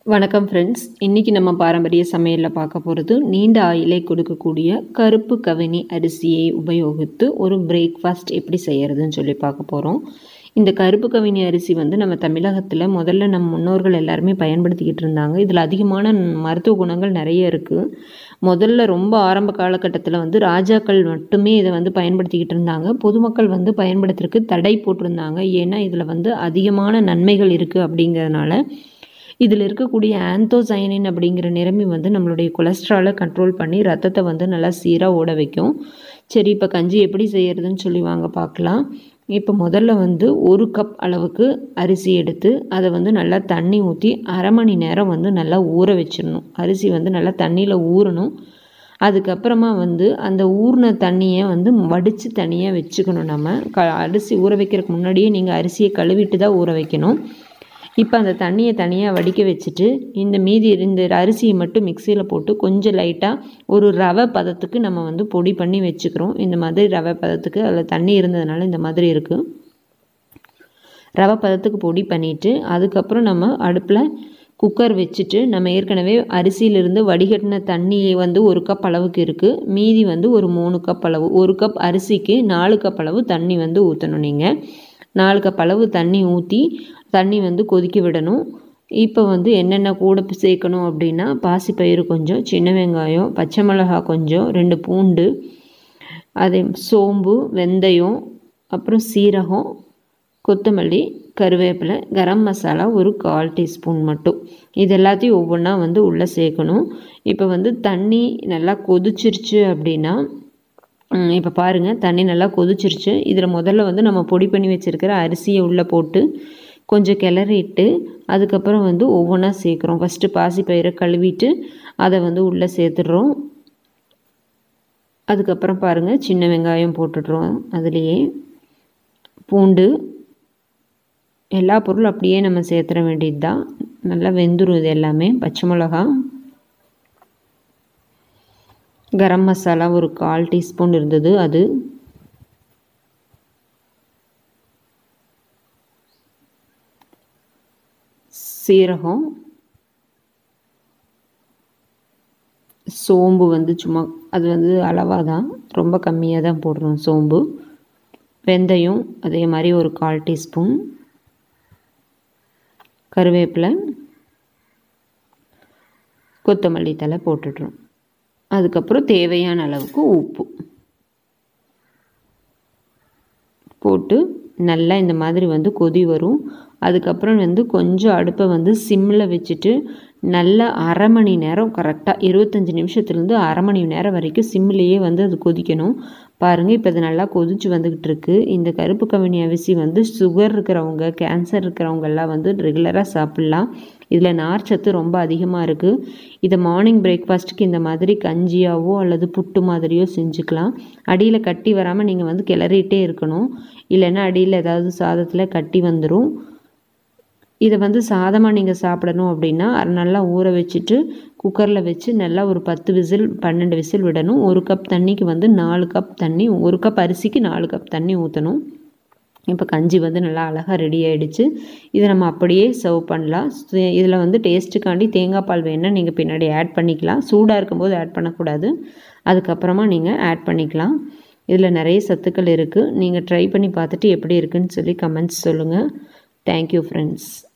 வணக்கம் ஃப்ரெண்ட்ஸ் இன்றைக்கி நம்ம பாரம்பரிய சமையலில் பார்க்க போகிறது நீண்ட ஆயிலை கொடுக்கக்கூடிய கருப்பு கவினி அரிசியை உபயோகித்து ஒரு பிரேக்ஃபாஸ்ட் எப்படி செய்கிறதுன்னு சொல்லி பார்க்க போகிறோம் இந்த கருப்பு கவினி அரிசி வந்து நம்ம தமிழகத்தில் முதல்ல நம்ம முன்னோர்கள் எல்லாருமே பயன்படுத்திக்கிட்டு இருந்தாங்க இதில் அதிகமான மருத்துவ குணங்கள் நிறைய இருக்குது முதல்ல ரொம்ப ஆரம்ப காலகட்டத்தில் வந்து ராஜாக்கள் மட்டுமே இதை வந்து பயன்படுத்திக்கிட்டு இருந்தாங்க பொதுமக்கள் வந்து பயன்படுத்துறதுக்கு தடை போட்டிருந்தாங்க ஏன்னா இதில் வந்து அதிகமான நன்மைகள் இருக்குது அப்படிங்கிறதுனால இதில் இருக்கக்கூடிய ஆந்தோசைனின் அப்படிங்கிற நிறமி வந்து நம்மளுடைய கொலஸ்ட்ராலை கண்ட்ரோல் பண்ணி ரத்தத்தை வந்து நல்லா சீராக ஓட வைக்கும் சரி இப்போ கஞ்சி எப்படி செய்கிறதுன்னு சொல்லி வாங்க பார்க்கலாம் இப்போ முதல்ல வந்து ஒரு கப் அளவுக்கு அரிசி எடுத்து அதை வந்து நல்லா தண்ணி ஊற்றி அரை மணி நேரம் வந்து நல்லா ஊற வச்சிடணும் அரிசி வந்து நல்லா தண்ணியில் ஊறணும் அதுக்கப்புறமா வந்து அந்த ஊறின தண்ணியை வந்து வடித்து தனியாக வச்சுக்கணும் நம்ம க அரிசி ஊற வைக்கிறதுக்கு முன்னாடியே நீங்கள் அரிசியை கழுவிட்டு தான் ஊற வைக்கணும் இப்போ அந்த தண்ணியை தனியாக வடிக்க வச்சுட்டு இந்த மீதி இந்த அரிசியை மட்டும் மிக்சியில் போட்டு கொஞ்சம் லைட்டாக ஒரு ரவை பதத்துக்கு நம்ம வந்து பொடி பண்ணி வச்சுக்கிறோம் இந்த மாதிரி ரவை பதத்துக்கு அதில் தண்ணி இருந்ததுனால இந்த மாதிரி இருக்குது ரவை பதத்துக்கு பொடி பண்ணிவிட்டு அதுக்கப்புறம் நம்ம அடுப்பில் குக்கர் வச்சுட்டு நம்ம ஏற்கனவே அரிசியிலிருந்து வடிகட்டின தண்ணி வந்து ஒரு கப் அளவுக்கு இருக்குது மீதி வந்து ஒரு மூணு கப் அளவு ஒரு கப் அரிசிக்கு நாலு கப் அளவு தண்ணி வந்து ஊற்றணும் நீங்கள் நாலு கப் அளவு தண்ணி ஊற்றி தண்ணி வந்து கொதிக்க விடணும் இப்போ வந்து என்னென்ன கூட சேர்க்கணும் அப்படின்னா பாசிப்பயிறு கொஞ்சம் சின்ன வெங்காயம் பச்சை மிளகா கொஞ்சம் ரெண்டு பூண்டு அதே சோம்பு வெந்தயம் அப்புறம் சீரகம் கொத்தமல்லி கருவேப்பிலை கரம் மசாலா ஒரு கால் டீஸ்பூன் மட்டும் இது எல்லாத்தையும் ஒவ்வொன்றா வந்து உள்ளே சேர்க்கணும் இப்போ வந்து தண்ணி நல்லா கொதிச்சிருச்சு அப்படின்னா இப்போ பாருங்கள் தண்ணி நல்லா கொதிச்சிருச்சு இதில் முதல்ல வந்து நம்ம பொடி பண்ணி வச்சுருக்கிற அரிசியை உள்ளே போட்டு கொஞ்சம் கிளறிட்டு அதுக்கப்புறம் வந்து ஒவ்வொன்றா சேர்க்குறோம் ஃபஸ்ட்டு பாசிப்பயிரை கழுவிட்டு அதை வந்து உள்ளே சேர்த்துடுறோம் அதுக்கப்புறம் பாருங்கள் சின்ன வெங்காயம் போட்டுடுறோம் அதுலேயே பூண்டு எல்லா பொருளும் அப்படியே நம்ம சேர்த்துற வேண்டியது தான் நல்லா வெந்துடும் இது எல்லாமே பச்சை மிளகா கரம் மசாலா ஒரு கால் டீஸ்பூன் இருந்தது அது சீரகம் சோம்பு வந்து சும்மா அது வந்து அளவாக தான் ரொம்ப கம்மியாக தான் போடுறோம் சோம்பு வெந்தயம் அதே மாதிரி ஒரு கால் டீஸ்பூன் கருவேப்பிலை கொத்தமல்லி தலை போட்டுடுறோம் அதுக்கப்புறம் தேவையான அளவுக்கு உப்பு போட்டு நல்லா இந்த மாதிரி வந்து கொதி வரும் அதுக்கப்புறம் வந்து கொஞ்சம் அடுப்பை வந்து சிம்மில் வச்சுட்டு நல்லா அரை மணி நேரம் கரெக்டாக இருபத்தஞ்சி நிமிஷத்துலேருந்து அரை மணி நேரம் வரைக்கும் சிம்மிலேயே வந்து அது கொதிக்கணும் பாருங்கள் இப்போ இது நல்லா கொதிச்சு வந்துக்கிட்டு இருக்கு இந்த கருப்பு கவினி அரிசி வந்து சுகர் இருக்கிறவங்க கேன்சர் இருக்கிறவங்க எல்லாம் வந்து ரெகுலராக சாப்பிட்லாம் இதில் நார்ச்சத்து ரொம்ப அதிகமாக இருக்குது இதை மார்னிங் பிரேக்ஃபாஸ்ட்டுக்கு இந்த மாதிரி கஞ்சியாவோ அல்லது புட்டு மாதிரியோ செஞ்சுக்கலாம் அடியில் கட்டி வராமல் நீங்கள் வந்து கிளறிட்டே இருக்கணும் இல்லைன்னா அடியில் ஏதாவது சாதத்தில் கட்டி வந்துடும் இதை வந்து சாதமாக நீங்கள் சாப்பிடணும் அப்படின்னா நல்லா ஊற வச்சுட்டு குக்கரில் வச்சு நல்லா ஒரு பத்து விசில் பன்னெண்டு விசில் விடணும் ஒரு கப் தண்ணிக்கு வந்து நாலு கப் தண்ணி ஒரு கப் அரிசிக்கு நாலு கப் தண்ணி ஊற்றணும் இப்போ கஞ்சி வந்து நல்லா அழகாக ரெடி ஆகிடுச்சு இதை நம்ம அப்படியே சர்வ் பண்ணலாம் இதில் வந்து டேஸ்ட்டுக்காண்டி தேங்காய் பால் வேணால் நீங்கள் பின்னாடி ஆட் பண்ணிக்கலாம் சூடாக இருக்கும்போது ஆட் பண்ணக்கூடாது அதுக்கப்புறமா நீங்கள் ஆட் பண்ணிக்கலாம் இதில் நிறைய சத்துக்கள் இருக்குது நீங்கள் ட்ரை பண்ணி பார்த்துட்டு எப்படி இருக்குன்னு சொல்லி கமெண்ட்ஸ் சொல்லுங்கள் தேங்க்யூ ஃப்ரெண்ட்ஸ்